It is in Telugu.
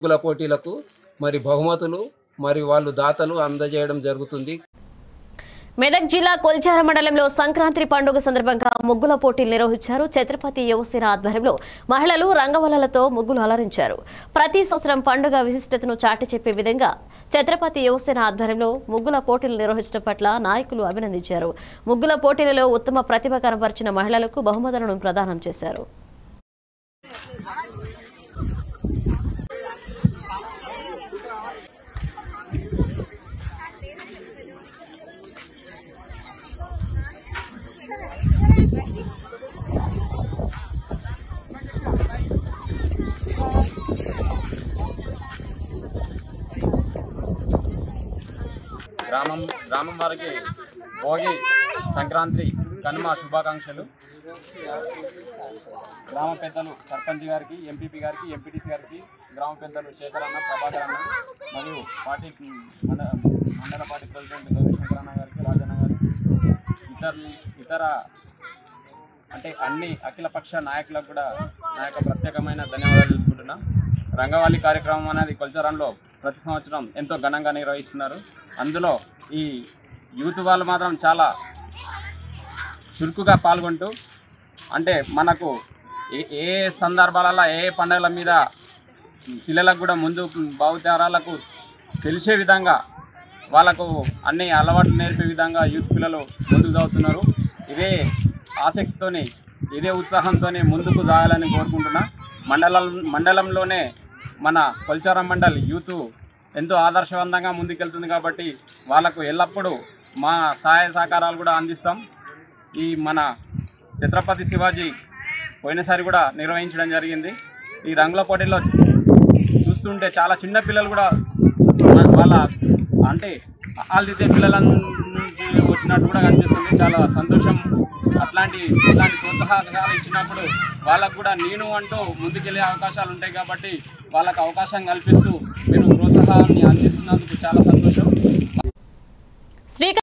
ముగ్గుల పోటీలకు మరి బహుమతులు మరి వాళ్ళు దాతలు అందజేయడం జరుగుతుంది మెదక్ జిల్లా కొల్చార మండలంలో సంక్రాంతి పండుగ సందర్భంగా ముగ్గుల పోటీలు నిర్వహించారు ఛత్రపతి యువసేన ఆధ్వర్యంలో మహిళలు రంగవల్లలతో ముగ్గులు అలరించారు ప్రతి సంవత్సరం పండుగ విశిష్టతను చాటి చెప్పే విధంగా ఛత్రపతి యువసేన ఆధ్వర్యంలో ముగ్గుల పోటీలు నిర్వహించడం పట్ల నాయకులు అభినందించారు ముగ్గుల పోటీలలో ఉత్తమ ప్రతిభ కనబరిచిన మహిళలకు బహుమతులను ప్రదానం చేశారు గ్రామం గ్రామం వారికి భోగి సంక్రాంతి కనుమ శుభాకాంక్షలు గ్రామ పెద్దలు సర్పంచ్ గారికి ఎంపీపీ గారికి ఎంపీటీసీ గారికి గ్రామ పెద్దలు శేఖర్ అన్న ప్రభాకర్ అన్న మరియు పార్టీ మండల మండల పార్టీ ప్రెసిడెంట్ గౌరీశంకర్ అన్న గారికి రాజన్న గారికి ఇతర ఇతర అంటే అన్ని అఖిలపక్ష నాయకులకు కూడా నా యొక్క ప్రత్యేకమైన ధన్యవాదాలు తెలుపుకుంటున్నా రంగవాలి కార్యక్రమం అనేది కొల్చరంలో ప్రతి సంవత్సరం ఎంతో ఘనంగా నిర్వహిస్తున్నారు అందులో ఈ యూత్ వాళ్ళు మాత్రం చాలా చురుకుగా పాల్గొంటూ అంటే మనకు ఏ ఏ సందర్భాలలో ఏ పండుగల మీద పిల్లలకు కూడా ముందు భావితరాలకు తెలిసే విధంగా వాళ్ళకు అన్ని అలవాట్లు నేర్పే విధంగా యూత్ పిల్లలు ముందుకు చదువుతున్నారు ఇదే ఆసక్తితోని ఇదే ఉత్సాహంతోనే ముందుకు సాగాలని కోరుకుంటున్నా మండలం మండలంలోనే మన కొల్చారం మండల్ యూత్ ఎంతో ఆదర్శవంతంగా ముందుకెళ్తుంది కాబట్టి వాళ్ళకు ఎల్లప్పుడూ మా సహాయ సహకారాలు కూడా అందిస్తాం ఈ మన ఛత్రపతి శివాజీ పోయినసారి కూడా నిర్వహించడం జరిగింది ఈ రంగుల పోటీలో చూస్తుంటే చాలా చిన్న పిల్లలు కూడా వా- వాళ్ళ అంటే ఆల్దితే పిల్లల నుంచి వచ్చినట్టు కూడా కనిపిస్తుంది చాలా సంతోషం అట్లాంటి ఇట్లాంటి ప్రోత్సాహకాలు ఇచ్చినప్పుడు వాళ్ళకు కూడా నేను అంటూ ముందుకెళ్ళే అవకాశాలు ఉంటాయి కాబట్టి వాళ్ళకు అవకాశం కల్పిస్తూ మీరు ప్రోత్సాహాన్ని అందిస్తున్నందుకు చాలా సంతోషం శ్రీకాకుళం